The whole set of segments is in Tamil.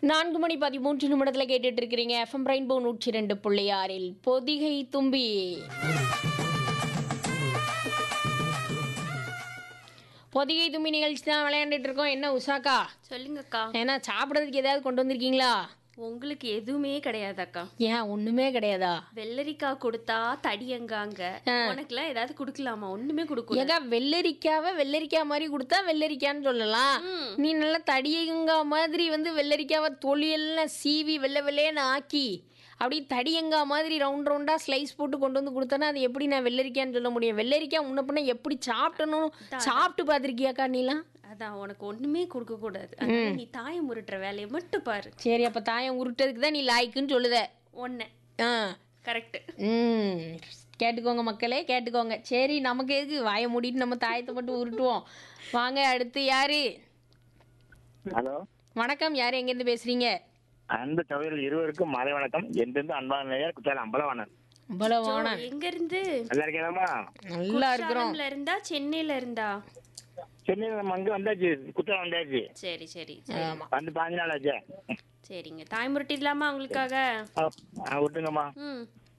நான்கு மணி பதிமூன்று நிமிடத்தில் கேட்டுட்டு இருக்கிறீங்க எஃப்எம் ரெயின்போ நூற்றி ரெண்டு புள்ளி ஆறில் பொதிகை தும்பி பொதிகை தும்பி நிகழ்ச்சி தான் விளையாண்டுட்டு இருக்கோம் என்ன உஷாக்கா சொல்லுங்கக்கா ஏன்னா சாப்பிட்றதுக்கு ஏதாவது கொண்டு வந்திருக்கீங்களா உங்களுக்கு எதுவுமே கிடையாதாக்கா ஏன் ஒண்ணுமே கிடையாதா வெள்ளரிக்காய் கொடுத்தா தடியங்காங்க உனக்குலாம் ஏதாவது கொடுக்கலாமா ஒண்ணுமே கொடுக்கல ஏங்க வெள்ளரிக்காவை வெள்ளரிக்காய் மாதிரி கொடுத்தா வெள்ளரிக்கான்னு சொல்லலாம் ம். நீ நல்லா தடியங்கா மாதிரி வந்து வெள்ளரிக்காவை தொழியெல்லாம் சீவி வெள்ளை வெள்ளையன்னு ஆக்கி அப்படியே தடியங்கா மாதிரி ரவுண்ட் ரவுண்டாக ஸ்லைஸ் போட்டு கொண்டு வந்து கொடுத்தனா அது எப்படி நான் வெள்ளரிக்கான்னு சொல்ல முடியும் வெள்ளரிக்காய் முன்ன பின்ன எப்படி சாப்பிட்டணும் சாப்பிட்டு பார்த்துருக்கியாக்கா நீலாம் அதான் உனக்கு ஒண்ணுமே கொடுக்க கூடாது அதனால நீ தாயை முருட்டுற வேலையை மட்டும் பாரு சரி அப்போ தாயம் உருட்டதுக்கு தான் நீ லாய்க்குன்னு சொல்லுத ஒன்னு ஆ கரெக்ட் ம் கேட்டுக்கோங்க மக்களே கேட்டுக்கோங்க சரி நமக்கு எதுக்கு வாயை மூடிட்டு நம்ம தாயத்தை மட்டும் உருட்டுவோம் வாங்க அடுத்து யாரு ஹலோ வணக்கம் யார் எங்கேருந்து பேசுறீங்க அன்பு சகோதரர்கள் இருவருக்கும் மாலை வணக்கம் என்றிருந்து அன்பான நேயர் குற்றாலம் அம்பலவாணன் அவ்வளவான எங்க இருந்து நல்லா இருக்கேனாமா நல்லா இருக்கிறோம் குற்றாலம்ல இருந்தா சென்னையில இருந்தா சென்னையில் நம்ம அங்கே வந்தாச்சு குற்றாலம் வந்தாச்சு சரி சரி சரி ஆமா வந்து பாஞ்சு நாள் ஆச்சு சரிங்க தாய் முருட்டிடலாமா உங்களுக்காக ஆ, ஆ, விட்டுங்கம்மா ம்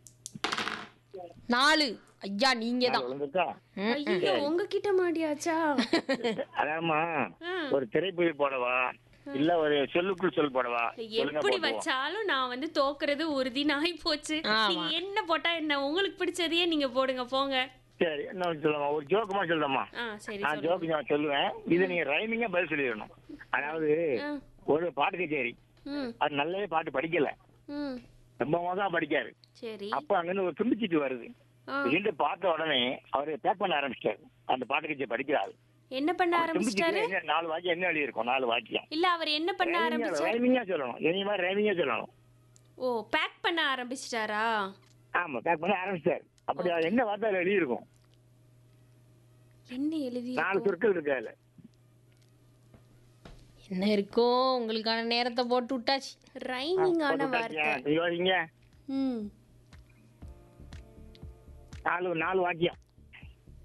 நாலு ஐயா நீங்க தான் ஒழுங்குக்கா ஐயோ உங்ககிட்ட மாடியாச்சா அதாம்மா ஒரு திரைப்புயல் போடவா இல்ல ஒரு சொல்லுக்குள் சொல் போடவா ஒழுங்கா எப்படி போட்டுருவோம். வச்சாலும் நான் வந்து தோக்குறது உறுதி நாய் போச்சு ஆமா. நீங்க என்ன போட்டா என்ன உங்களுக்கு பிடிச்சதையே நீங்க போடுங்க போங்க சரி என்ன சொல்லுமா ஒரு ஜோக்குமா சொல்லுமா ஆ சரி நான் சொல்லுங்க ஜோக்கு நான் சொல்லுவேன் இது நீங்க ரைமிங்கா பதில் சொல்லிடணும் அதாவது ஆ, ஒரு பாட்டு கச்சேரி ம் அது நல்லாவே பாட்டு படிக்கல ம் ரொம்ப மோசமா படிக்காரு சரி அப்ப அங்கிருந்து ஒரு துண்டிச்சிட்டு வருது ஆ, ரெண்டு பார்த்த உடனே அவரு பேக் பண்ண ஆரம்பிச்சிட்டாரு அந்த பாட்டு கட்சி படிக்கிறாரு என்ன பண்ண ஆரம்பிச்சிட்டாரு என்ன நாலு வாக்கியம் என்ன எழுதி இருக்கும் நாலு வாக்கியம் இல்ல அவர் என்ன பண்ண ஆரம்பிச்சாரு ரைமிங்கா சொல்லணும் இனி மாதிரி ரைமிங்கா சொல்லணும் ஓ பேக் பண்ண ஆரம்பிச்சிட்டாரா ஆமா பேக் பண்ண ஆரம்பிச்சாரு அப்படி அது என்ன வார்த்தை அதுல எழுதி இருக்கும் என்ன எழுதி நாலு சொற்கள் இருக்கு அதுல என்ன இருக்கோ உங்களுக்கான நேரத்தை போட்டு விட்டாச்சு ரைமிங்கான வார்த்தை யோசிங்க ம் நாலு நாலு வாக்கியம்